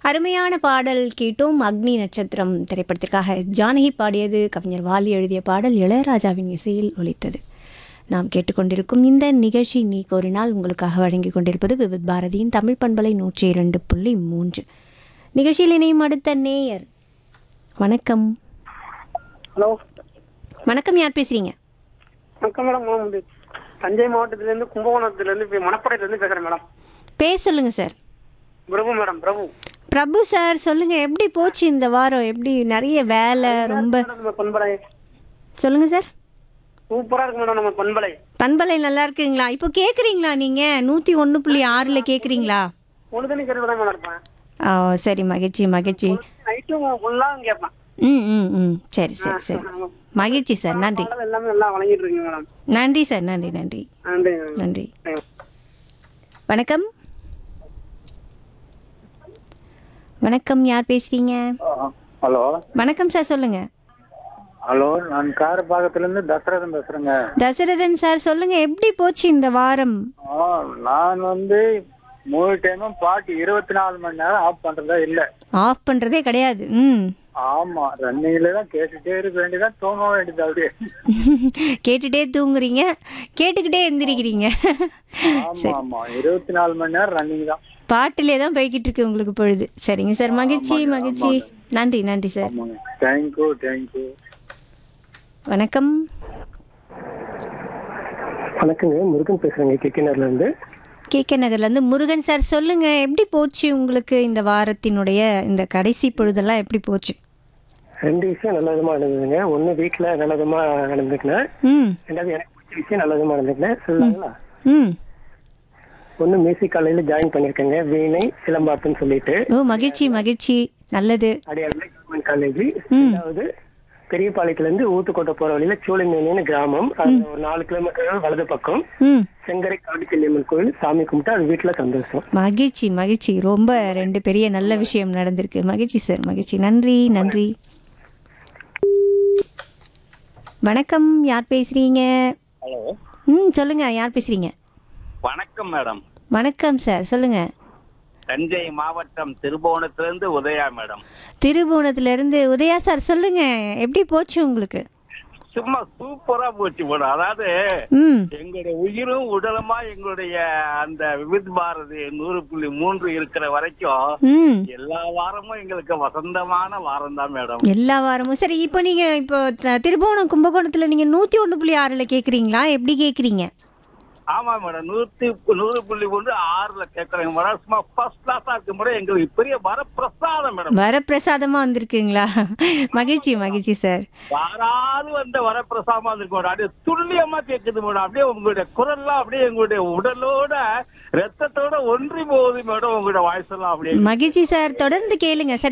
அருமையான பாடல் கேட்டோம் அக்னி நட்சத்திரம் திரைப்படத்திற்காக ஜானகி பாடியது கவிஞர் வாலி எழுதிய பாடல் இளையராஜாவின் இசையில் ஒலித்தது நாம் கேட்டுக்கொண்டிருக்கும் இந்த நிகழ்ச்சி நீ கோரினால் உங்களுக்காக வழங்கி கொண்டிருப்பது விவித் பாரதியின் தமிழ் பண்பலை நூற்றி இரண்டு புள்ளி மூன்று நிகழ்ச்சியில் இணையும் அடுத்த நேயர் வணக்கம் ஹலோ வணக்கம் யார் பேசுறீங்க வணக்கம் மேடம் நான் வந்து தஞ்சை மாவட்டத்திலேருந்து கும்பகோணத்துலேருந்து இப்போ மணப்படையிலேருந்து பேசுகிறேன் மேடம் பேர் சொல்லுங்க sir Prabhu madam Prabhu Prabhu sir சொல்லுங்க எப்படி போச்சு இந்த வாரம் எப்படி நிறைய வேலை ரொம்ப மேடம், நம்ம பண்பலை சொல்லுங்க சார் சூப்பராக இருக்கு மேடம் நம்ம பண்பலை பண்பலை நல்லா இருக்குங்களா இப்போ கேட்குறீங்களா நீங்கள் நூற்றி ஒன்று புள்ளி ஆறில் கேட்குறீங்களா ஒன்று தண்ணி கேட்டு தான் மேடம் இருப்பேன் ஓ சரி மகிழ்ச்சி மகிழ்ச்சி நைட்டும் ஃபுல்லாக கேட்பேன் ம் ம் ம் சரி சரி சரி மகிழ்ச்சி சார் நன்றி பாடல் எல்லாமே நல்லா வழங்கிட்டு இருக்கீங்க மேடம் நன்றி சார் நன்றி நன்றி நன்றி மேடம். நன்றி தேங்க்ஸ். வணக்கம் வணக்கம் யார் பேசுறீங்க ஹலோ வணக்கம் சார் சொல்லுங்க ஹலோ நான் காரப்பாக்கத்துலேருந்து தசரதன் பேசுகிறேங்க தசரதன் சார் சொல்லுங்க எப்படி போச்சு இந்த வாரம் ஆ நான் வந்து மூணு டைமும் பாட்டு இருபத்தி நாலு மணி நேரம் ஆஃப் பண்ணுறதா இல்லை ஆஃப் பண்ணுறதே கிடையாது ம் ஆமாம் ரன்னிங்கில் தான் கேட்டுகிட்டே இருக்க வேண்டியதான் தூங்க வேண்டியது அப்படியே கேட்டுட்டே தூங்குறீங்க கேட்டுக்கிட்டே எந்திரிக்கிறீங்க ஆமாம் ஆமாம் இருபத்தி நாலு மணி நேரம் ரன்னிங் தான் பாட்டிலே தான் போய்கிட்டு இருக்கு உங்களுக்கு பொழுது சரிங்க சார் மகிழ்ச்சி மகிழ்ச்சி நன்றி நன்றி சார் ஆமாங்க தேங்க்யூ தேங்க்யூ வணக்கம் வணக்கங்க முருகன் பேசுறேங்க கிக்கினர்ல இருந்து கே கே நகர்லேருந்து முருகன் சார் சொல்லுங்க எப்படி போச்சு உங்களுக்கு இந்த வாரத்தினுடைய இந்த கடைசி பொழுதெல்லாம் எப்படி போச்சு ரெண்டு விஷயம் நல்ல விதமா நடந்ததுங்க ஒண்ணு வீட்டுல நல்ல விதமா நடந்துக்கினேன் ம் ரெண்டாவது எனக்கு பிடிச்ச விஷயம் நல்ல விதமா நடந்துக்கினேன் சொல்லுங்களா ம் ஒண்ணு மியூசிக் காலையில ஜாயின் பண்ணிருக்கேங்க வீணை சிலம்பாட்டுன்னு சொல்லிட்டு ஓ மகிழ்ச்சி மகிழ்ச்சி நல்லது அடையாள கவர்மெண்ட் காலேஜ் ரெண்டாவது பெரியபாளையத்துல இருந்து ஊத்துக்கோட்டை போற வழியில சூளைமேனின்னு கிராமம் அது ஒரு நாலு கிலோமீட்டர் வலது பக்கம் ம் செங்கரை காடிச்செல்லியம்மன் கோயில் சாமி கும்பிட்டு அது வீட்டுல சந்தோஷம் மகிழ்ச்சி மகிழ்ச்சி ரொம்ப ரெண்டு பெரிய நல்ல விஷயம் நடந்திருக்கு மகிழ்ச்சி சார் மகிழ்ச்சி நன்றி நன்றி வணக்கம் யார் பேசுறீங்க ஹலோ ம் சொல்லுங்க யார் பேசுறீங்க வணக்கம் மேடம் வணக்கம் சார் சொல்லுங்க தஞ்சை மாவட்டம் திருபுவனத்திலிருந்து உதயா மேடம் திருபுவனத்துல இருந்து உதயா சார் சொல்லுங்க எப்படி போச்சு உங்களுக்கு சும்மா சூப்பரா போச்சு மேடம் அதாவது ம் எங்களுடைய உயிரும் உடலுமா எங்களுடைய அந்த விவித் பாரதி நூறு புள்ளி மூன்று இருக்கிற வரைக்கும் ம் எல்லா வாரமும் எங்களுக்கு வசந்தமான வாரம் தான் மேடம் எல்லா வாரமும் சரி இப்போ நீங்க இப்போ த- திருபுவனம் கும்பகோணத்துல நீங்க நூத்தி ஒன்று புள்ளி ஆறுல கேக்குறீங்களா எப்படி கேக்குறீங்க ஆமா மேடம் நூத்தி நூறு புள்ளி ஒன்று ஆறுல கேட்கறேங்க மேடம் சும்மா ஃபர்ஸ்ட் கிளாஸா இருக்கும் மேடம் எங்களுக்கு பெரிய வரப்பிரசாதம் மேடம் வரப்பிரசாதமா வந்திருக்குங்களா மகிழ்ச்சி மகிழ்ச்சி சார் யாராவது வந்த வரப்பிரசாதமா இருக்கும் மேடம் அப்படியே துல்லியமா கேக்குது மேடம் அப்படியே உங்களுடைய குரல்லாம் அப்படியே எங்களுடைய உடலோட ரத்தத்தோட ஒன்றி போகுது மேடம் உங்களுடைய வாய்ஸ் எல்லாம் அப்படியே மகிழ்ச்சி சார் தொடர்ந்து கேளுங்க சரி